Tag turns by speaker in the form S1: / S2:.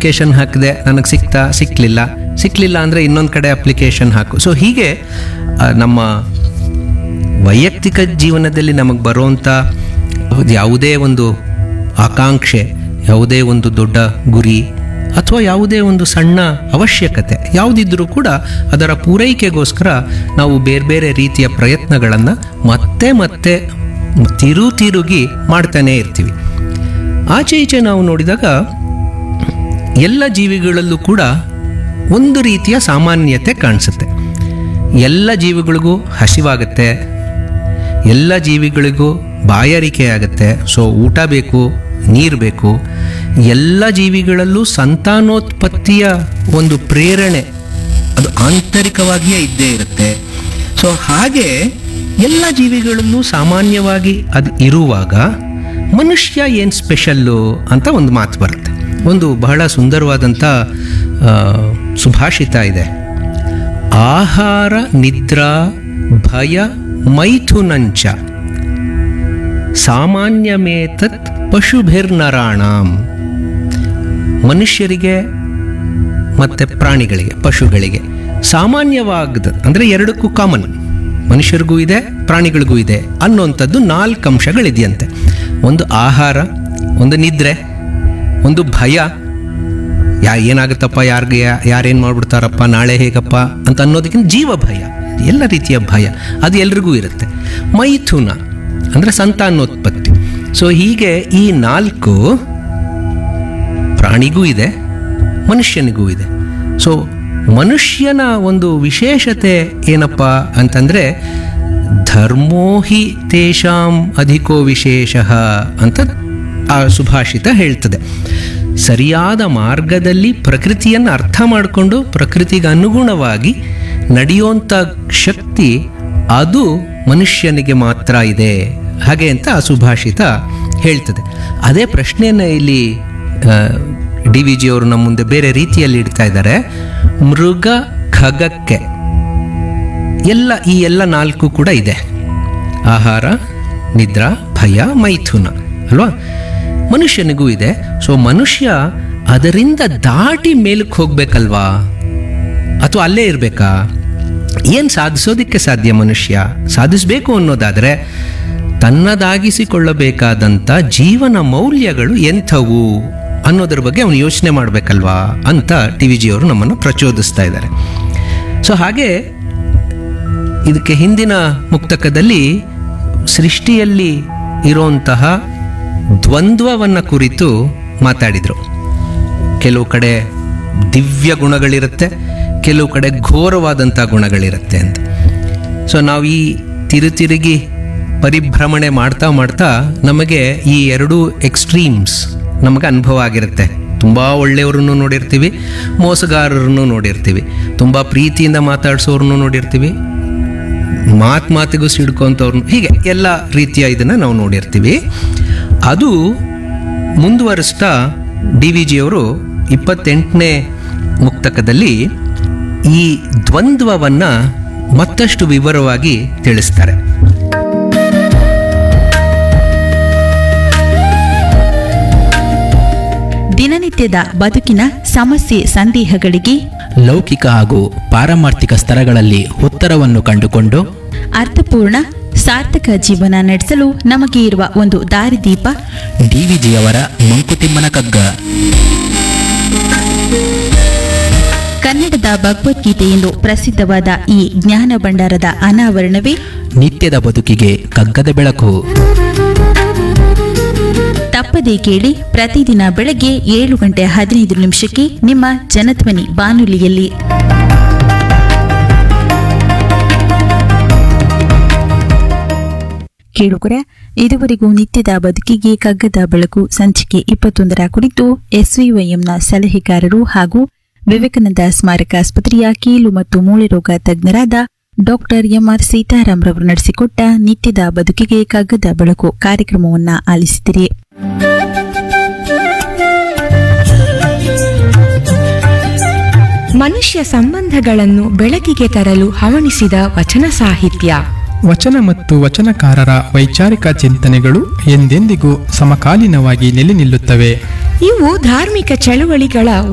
S1: application ಹಾಕಿದೆ ನನಗೆ ಸಿಕ್ತಾ ಸಿಕ್ಕಲಿಲ್ಲ ಸಿಕ್ಕಲಿಲ್ಲ ಅಂದರೆ ಇನ್ನೊಂದು ಕಡೆ ಅಪ್ಲಿಕೇಶನ್ ಹಾಕು ಸೊ ಹೀಗೆ ಆ, ನಮ್ಮ ವೈಯಕ್ತಿಕ ಜೀವನದಲ್ಲಿ ನಮಗೆ ಬರುವಂಥ ಯಾವುದೇ ಒಂದು ಆಕಾಂಕ್ಷೆ ಯಾವುದೇ ಒಂದು ದೊಡ್ಡ ಗುರಿ ಅಥವಾ ಯಾವುದೇ ಒಂದು ಸಣ್ಣ ಅವಶ್ಯಕತೆ ಯಾವುದಿದ್ರೂ ಕೂಡ ಅದರ ಪೂರೈಕೆಗೋಸ್ಕರ ನಾವು ಬೇರೆ ಬೇರೆ ರೀತಿಯ ಪ್ರಯತ್ನಗಳನ್ನು ಮತ್ತೆ ಮತ್ತೆ ತಿರು ತಿರುಗಿ ಮಾಡ್ತಾನೇ ಇರ್ತೀವಿ ಆಚೆ ಈಚೆ ನಾವು ನೋಡಿದಾಗ ಎಲ್ಲ ಜೀವಿಗಳಲ್ಲೂ ಕೂಡ ಒಂದು ರೀತಿಯ ಸಾಮಾನ್ಯತೆ ಕಾಣಿಸುತ್ತೆ ಎಲ್ಲ ಜೀವಿಗಳಿಗೂ ಹಸಿವಾಗುತ್ತೆ ಎಲ್ಲ ಜೀವಿಗಳಿಗೂ ಬಾಯಾರಿಕೆ ಆಗುತ್ತೆ ಸೊ ಊಟ ಬೇಕು ನೀರು ಬೇಕು ಎಲ್ಲ ಜೀವಿಗಳಲ್ಲೂ ಸಂತಾನೋತ್ಪತ್ತಿಯ ಒಂದು ಪ್ರೇರಣೆ ಅದು ಆಂತರಿಕವಾಗಿಯೇ ಇದ್ದೇ ಇರುತ್ತೆ ಸೊ ಹಾಗೆ ಎಲ್ಲ ಜೀವಿಗಳಲ್ಲೂ ಸಾಮಾನ್ಯವಾಗಿ ಅದು ಇರುವಾಗ ಮನುಷ್ಯ ಏನು ಸ್ಪೆಷಲ್ಲು ಅಂತ ಒಂದು ಮಾತು ಬರುತ್ತೆ ಒಂದು ಬಹಳ ಸುಂದರವಾದಂಥ ಆ, ಸುಭಾಷಿತ ಇದೆ ಆಹಾರ ನಿದ್ರಾ ಭಯ ಮೈಥುನಂಚ ಸಾಮಾನ್ಯಮೇತತ್ ಪಶುಭಿರ್ನರಾಣಾಂ ಮನುಷ್ಯರಿಗೆ ಮತ್ತು ಪ್ರಾಣಿಗಳಿಗೆ ಪಶುಗಳಿಗೆ ಸಾಮಾನ್ಯವಾಗದ ಅಂದರೆ ಎರಡಕ್ಕೂ ಕಾಮನ್ ಮನುಷ್ಯರಿಗೂ ಇದೆ ಪ್ರಾಣಿಗಳಿಗೂ ಇದೆ ಅನ್ನೋಂಥದ್ದು ನಾಲ್ಕು ಅಂಶಗಳಿದೆಯಂತೆ ಒಂದು ಆಹಾರ ಒಂದು ನಿದ್ರೆ ಒಂದು ಭಯ ಯಾ ಏನಾಗುತ್ತಪ್ಪ ಯಾರಿಗೆ ಯಾರೇನು ಮಾಡ್ಬಿಡ್ತಾರಪ್ಪ ನಾಳೆ ಹೇಗಪ್ಪ ಅಂತ ಅನ್ನೋದಕ್ಕಿಂತ ಜೀವ ಭಯ ಎಲ್ಲ ರೀತಿಯ ಭಯ ಅದು ಎಲ್ರಿಗೂ ಇರುತ್ತೆ ಮೈಥುನ ಅಂದರೆ ಸಂತಾನೋತ್ಪತ್ತಿ ಸೊ ಹೀಗೆ ಈ ನಾಲ್ಕು ಪ್ರಾಣಿಗೂ ಇದೆ ಮನುಷ್ಯನಿಗೂ ಇದೆ ಸೊ ಮನುಷ್ಯನ ಒಂದು ವಿಶೇಷತೆ ಏನಪ್ಪ ಅಂತಂದರೆ ಧರ್ಮೋ ಹಿ ತೇಷಾಂ ಅಧಿಕೋ ವಿಶೇಷ ಅಂತ ಆ ಸುಭಾಷಿತ ಹೇಳ್ತದೆ ಸರಿಯಾದ ಮಾರ್ಗದಲ್ಲಿ ಪ್ರಕೃತಿಯನ್ನು ಅರ್ಥ ಮಾಡಿಕೊಂಡು ಪ್ರಕೃತಿಗೆ ಅನುಗುಣವಾಗಿ ನಡೆಯುವಂಥ ಶಕ್ತಿ ಅದು ಮನುಷ್ಯನಿಗೆ ಮಾತ್ರ ಇದೆ ಹಾಗೆ ಅಂತ ಆ ಸುಭಾಷಿತ ಹೇಳ್ತದೆ ಅದೇ ಪ್ರಶ್ನೆಯನ್ನು ಇಲ್ಲಿ ಡಿ ವಿ ಜಿ ಅವರು ನಮ್ಮ ಮುಂದೆ ಬೇರೆ ರೀತಿಯಲ್ಲಿ ಇಡ್ತಾ ಇದ್ದಾರೆ ಮೃಗ ಖಗಕ್ಕೆ ಎಲ್ಲ ಈ ಎಲ್ಲ ನಾಲ್ಕು ಕೂಡ ಇದೆ ಆಹಾರ ನಿದ್ರಾ ಭಯ ಮೈಥುನ ಅಲ್ವಾ ಮನುಷ್ಯನಿಗೂ ಇದೆ ಸೊ ಮನುಷ್ಯ ಅದರಿಂದ ದಾಟಿ ಮೇಲಕ್ಕೆ ಹೋಗ್ಬೇಕಲ್ವಾ ಅಥವಾ ಅಲ್ಲೇ ಇರಬೇಕಾ ಏನು ಸಾಧಿಸೋದಕ್ಕೆ ಸಾಧ್ಯ ಮನುಷ್ಯ ಸಾಧಿಸಬೇಕು ಅನ್ನೋದಾದರೆ ತನ್ನದಾಗಿಸಿಕೊಳ್ಳಬೇಕಾದಂಥ ಜೀವನ ಮೌಲ್ಯಗಳು ಎಂಥವು ಅನ್ನೋದ್ರ ಬಗ್ಗೆ ಅವನು ಯೋಚನೆ ಮಾಡಬೇಕಲ್ವಾ ಅಂತ ಟಿ ವಿ ಜಿಯವರು ನಮ್ಮನ್ನು ಪ್ರಚೋದಿಸ್ತಾ ಇದ್ದಾರೆ ಸೊ ಹಾಗೆ ಇದಕ್ಕೆ ಹಿಂದಿನ ಮುಕ್ತಕದಲ್ಲಿ ಸೃಷ್ಟಿಯಲ್ಲಿ ಇರುವಂತಹ ದ್ವಂದ್ವವನ್ನು ಕುರಿತು ಮಾತಾಡಿದರು ಕೆಲವು ಕಡೆ ದಿವ್ಯ ಗುಣಗಳಿರುತ್ತೆ ಕೆಲವು ಕಡೆ ಘೋರವಾದಂಥ ಗುಣಗಳಿರುತ್ತೆ ಅಂತ ಸೊ ನಾವು ಈ ತಿರುತಿರುಗಿ ಪರಿಭ್ರಮಣೆ ಮಾಡ್ತಾ ಮಾಡ್ತಾ ನಮಗೆ ಈ ಎರಡೂ ಎಕ್ಸ್ಟ್ರೀಮ್ಸ್ ನಮಗೆ ಅನುಭವ ಆಗಿರುತ್ತೆ ತುಂಬ ಒಳ್ಳೆಯವ್ರನ್ನು ನೋಡಿರ್ತೀವಿ ಮೋಸಗಾರರನ್ನು ನೋಡಿರ್ತೀವಿ ತುಂಬ ಪ್ರೀತಿಯಿಂದ ಮಾತಾಡ್ಸೋರನ್ನು ನೋಡಿರ್ತೀವಿ ಮಾತು ಮಾತಿಗೂ ಸಿಡ್ಕೊಂತವ್ರನ್ನ ಹೀಗೆ ಎಲ್ಲ ರೀತಿಯ ಇದನ್ನು ನಾವು ನೋಡಿರ್ತೀವಿ ಅದು ಮುಂದುವರಿಸ್ತಾ ಡಿ ವಿ ಜಿಯವರು ಇಪ್ಪತ್ತೆಂಟನೇ ಮುಕ್ತಕದಲ್ಲಿ ಈ ದ್ವಂದ್ವವನ್ನು ಮತ್ತಷ್ಟು ವಿವರವಾಗಿ ತಿಳಿಸ್ತಾರೆ
S2: ದಿನನಿತ್ಯದ ಬದುಕಿನ ಸಮಸ್ಯೆ ಸಂದೇಹಗಳಿಗೆ
S3: ಲೌಕಿಕ ಹಾಗೂ ಪಾರಮಾರ್ಥಿಕ ಸ್ತರಗಳಲ್ಲಿ ಉತ್ತರವನ್ನು ಕಂಡುಕೊಂಡು
S2: ಅರ್ಥಪೂರ್ಣ ಸಾರ್ಥಕ ಜೀವನ ನಡೆಸಲು ನಮಗೆ ಇರುವ ಒಂದು ದಾರಿದೀಪ
S3: ಡಿವಿಜಿಯವರ ಮಂಕುತಿಮ್ಮನ ಕಗ್ಗ
S2: ಕನ್ನಡದ ಭಗವದ್ಗೀತೆ ಎಂದು ಪ್ರಸಿದ್ಧವಾದ ಈ ಜ್ಞಾನ ಭಂಡಾರದ ಅನಾವರಣವೇ
S3: ನಿತ್ಯದ ಬದುಕಿಗೆ ಕಗ್ಗದ ಬೆಳಕು
S2: ತಪ್ಪದೇ ಕೇಳಿ ಪ್ರತಿದಿನ ಬೆಳಗ್ಗೆ ಏಳು ಗಂಟೆ ಹದಿನೈದು ನಿಮಿಷಕ್ಕೆ ನಿಮ್ಮ ಜನಧ್ವನಿ ಬಾನುಲಿಯಲ್ಲಿ ಕೇಳುಗರೆ ಇದುವರೆಗೂ ನಿತ್ಯದ ಬದುಕಿಗೆ ಕಗ್ಗದ ಬೆಳಕು ಸಂಚಿಕೆ ಇಪ್ಪತ್ತೊಂದರ ಕುರಿತು ಎಸ್ವಿವೈಎಂನ ಸಲಹೆಗಾರರು ಹಾಗೂ ವಿವೇಕಾನಂದ ಸ್ಮಾರಕ ಆಸ್ಪತ್ರೆಯ ಕೀಲು ಮತ್ತು ಮೂಳೆ ರೋಗ ತಜ್ಞರಾದ ಡಾಕ್ಟರ್ ಎಂಆರ್ ಸೀತಾರಾಮ್ ರವರು ನಡೆಸಿಕೊಟ್ಟ ನಿತ್ಯದ ಬದುಕಿಗೆ ಕಗ್ಗದ ಬೆಳಕು ಕಾರ್ಯಕ್ರಮವನ್ನ ಆಲಿಸಿದಿರಿ
S4: ಮನುಷ್ಯ ಸಂಬಂಧಗಳನ್ನು ಬೆಳಕಿಗೆ ತರಲು ಹವಣಿಸಿದ ವಚನ ಸಾಹಿತ್ಯ
S5: ವಚನ ಮತ್ತು ವಚನಕಾರರ ವೈಚಾರಿಕ ಚಿಂತನೆಗಳು ಎಂದೆಂದಿಗೂ ಸಮಕಾಲೀನವಾಗಿ ನೆಲೆ ನಿಲ್ಲುತ್ತವೆ
S4: ಇವು ಧಾರ್ಮಿಕ ಚಳುವಳಿಗಳ